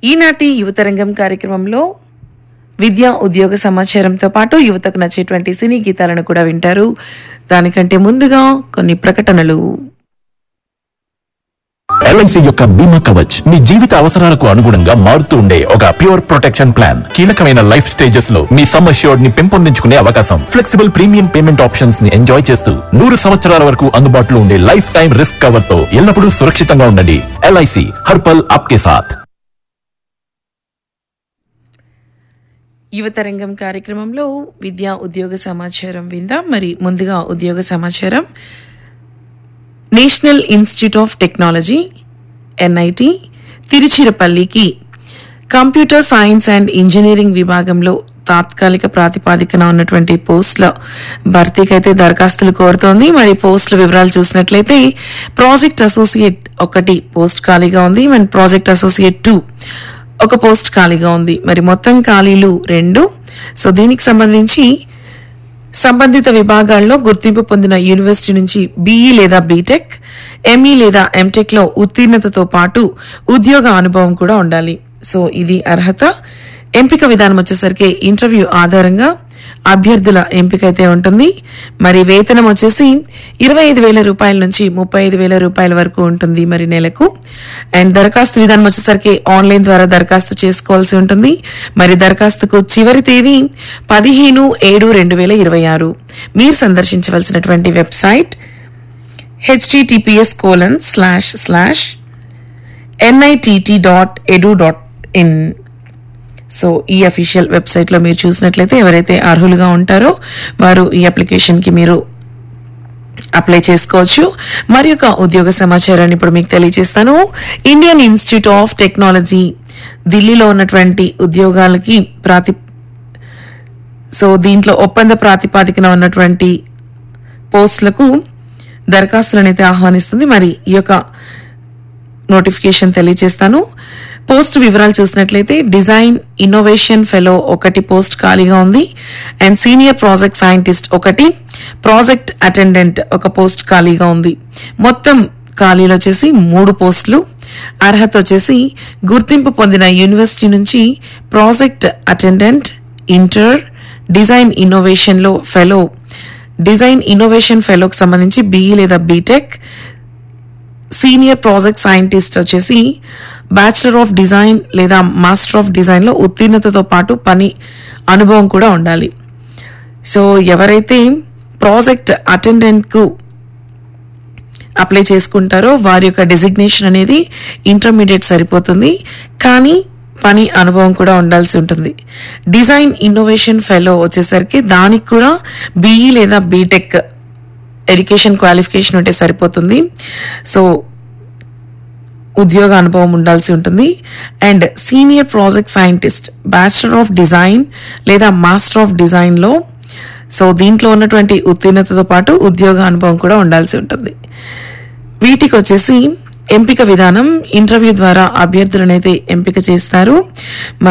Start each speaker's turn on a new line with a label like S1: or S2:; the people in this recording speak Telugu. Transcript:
S1: ఈనాటి యువతరంగం కార్యక్రమంలో విద్యా ఉద్యోగ సమాచారంతో పాటు యువతకు నచ్చేటువంటి సినీ గీతాలను కూడా వింటారు దానికంటే ముందుగా కొన్ని ప్రకటనలు
S2: ఎల్ఐసి యొక్క బీమా కవచ్ మీ జీవిత అవసరాలకు అనుగుణంగా మారుతూ ఉండే ఒక ప్యూర్ ప్రొటెక్షన్ ప్లాన్ కీలకమైన లైఫ్ స్టేజెస్ లో మీ సమ్ అష్యూర్డ్ ని పెంపొందించుకునే అవకాశం ఫ్లెక్సిబుల్ ప్రీమియం పేమెంట్ ఆప్షన్స్ ని ఎంజాయ్ చేస్తూ నూరు సంవత్సరాల వరకు అందుబాటులో ఉండే లైఫ్ టైం రిస్క్ కవర్ తో ఎల్లప్పుడూ సురక్షితంగా ఉండండి ఎల్ఐసి హర్పల్ ఆప్కే సాథ్
S1: యువతరంగం కార్యక్రమంలో విద్యా ఉద్యోగ సమాచారం విందాం మరి ముందుగా ఉద్యోగ సమాచారం National Institute of Technology NIT తిరుచిరపల్లికి కంప్యూటర్ సైన్స్ అండ్ ఇంజనీరింగ్ విభాగంలో తాత్కాలిక ప్రాతిపాదికన ఉన్నటువంటి పోస్టుల భర్తీకి అయితే దరఖాస్తులు కోరుతోంది మరి పోస్టుల వివరాలు చూసినట్లయితే ప్రాజెక్ట్ అసోసియేట్ ఒకటి పోస్ట్ ఖాళీగా ఉంది అండ్ ప్రాజెక్ట్ అసోసియేట్ టూ ఒక పోస్ట్ ఖాళీగా ఉంది మరి మొత్తం ఖాళీలు రెండు సో దీనికి సంబంధించి సంబంధిత విభాగాల్లో గుర్తింపు పొందిన యూనివర్సిటీ నుంచి బీఈ లేదా బీటెక్ ఎంఈ లేదా ఎంటెక్ లో ఉత్తీర్ణతతో పాటు ఉద్యోగ అనుభవం కూడా ఉండాలి సో ఇది అర్హత ఎంపిక విధానం వచ్చేసరికి ఇంటర్వ్యూ ఆధారంగా అభ్యర్థుల ఎంపిక అయితే ఉంటుంది మరి వేతనం వచ్చేసి ఇరవై ఐదు వేల రూపాయల నుంచి ముప్పై ఐదు వేల రూపాయల వరకు ఉంటుంది మరి నెలకు అండ్ దరఖాస్తు విధానం వచ్చేసరికి ఆన్లైన్ ద్వారా దరఖాస్తు చేసుకోవాల్సి ఉంటుంది మరి దరఖాస్తుకు చివరి తేదీ పదిహేను ఏడు రెండు వేల ఇరవై ఆరు మీరు సందర్శించవలసినటువంటి website HTTPS colon slash slash NITT dot edu dot in so ఈ అఫీషియల్ వెబ్సైట్లో మీరు చూసినట్లయితే ఎవరైతే అర్హులుగా ఉంటారో వారు ఈ అప్లికేషన్కి మీరు అప్లై చేసుకోవచ్చు మరి యొక్క ఉద్యోగ సమాచారాన్ని ఇప్పుడు మీకు తెలియజేస్తాను ఇండియన్ ఇన్స్టిట్యూట్ ఆఫ్ టెక్నాలజీ ఢిల్లీలో ఉన్నటువంటి ఉద్యోగాలకి ప్రాతి సో దీంట్లో ఒప్పంద ప్రాతిపాదికన ఉన్నటువంటి పోస్టులకు దరఖాస్తులను అయితే ఆహ్వానిస్తుంది మరి ఈ యొక్క నోటిఫికేషన్ తెలియజేస్తాను పోస్ట్ వివరాలు చూసినట్లయితే డిజైన్ ఇన్నోవేషన్ ఫెలో ఒకటి పోస్ట్ ఖాళీగా ఉంది అండ్ సీనియర్ ప్రాజెక్ట్ సైంటిస్ట్ ఒకటి ప్రాజెక్ట్ అటెండెంట్ ఒక పోస్ట్ ఖాళీగా ఉంది మొత్తం ఖాళీలు వచ్చేసి మూడు పోస్టులు అర్హత వచ్చేసి గుర్తింపు పొందిన యూనివర్సిటీ నుంచి ప్రాజెక్ట్ అటెండెంట్ ఇంటర్ డిజైన్ ఇన్నోవేషన్లో ఫెలో డిజైన్ ఇన్నోవేషన్ ఫెలోకి సంబంధించి బీఈ లేదా బీటెక్ సీనియర్ ప్రాజెక్ట్ సైంటిస్ట్ వచ్చేసి బ్యాచిలర్ ఆఫ్ డిజైన్ లేదా మాస్టర్ ఆఫ్ డిజైన్లో ఉత్తీర్ణతతో పాటు పని అనుభవం కూడా ఉండాలి సో ఎవరైతే ప్రాజెక్ట్ అటెండెంట్కు అప్లై చేసుకుంటారో వారి యొక్క డెసిగ్నేషన్ అనేది ఇంటర్మీడియట్ సరిపోతుంది కానీ పని అనుభవం కూడా ఉండాల్సి ఉంటుంది డిజైన్ ఇన్నోవేషన్ ఫెలో వచ్చేసరికి దానికి కూడా బీఈ లేదా బీటెక్ ఎడ్యుకేషన్ క్వాలిఫికేషన్ ఉంటే సరిపోతుంది సో ఉద్యోగ అనుభవం ఉండాల్సి ఉంటుంది and senior project scientist bachelor of design లేదా మాస్టర్ ఆఫ్ డిజైన్లో సో దీంట్లో ఉన్నటువంటి ఉత్తీర్ణతతో పాటు ఉద్యోగ అనుభవం కూడా ఉండాల్సి ఉంటుంది వీటికి వచ్చేసి ఎంపిక విధానం ఇంటర్వ్యూ ద్వారా అభ్యర్థులనైతే ఎంపిక చేస్తారు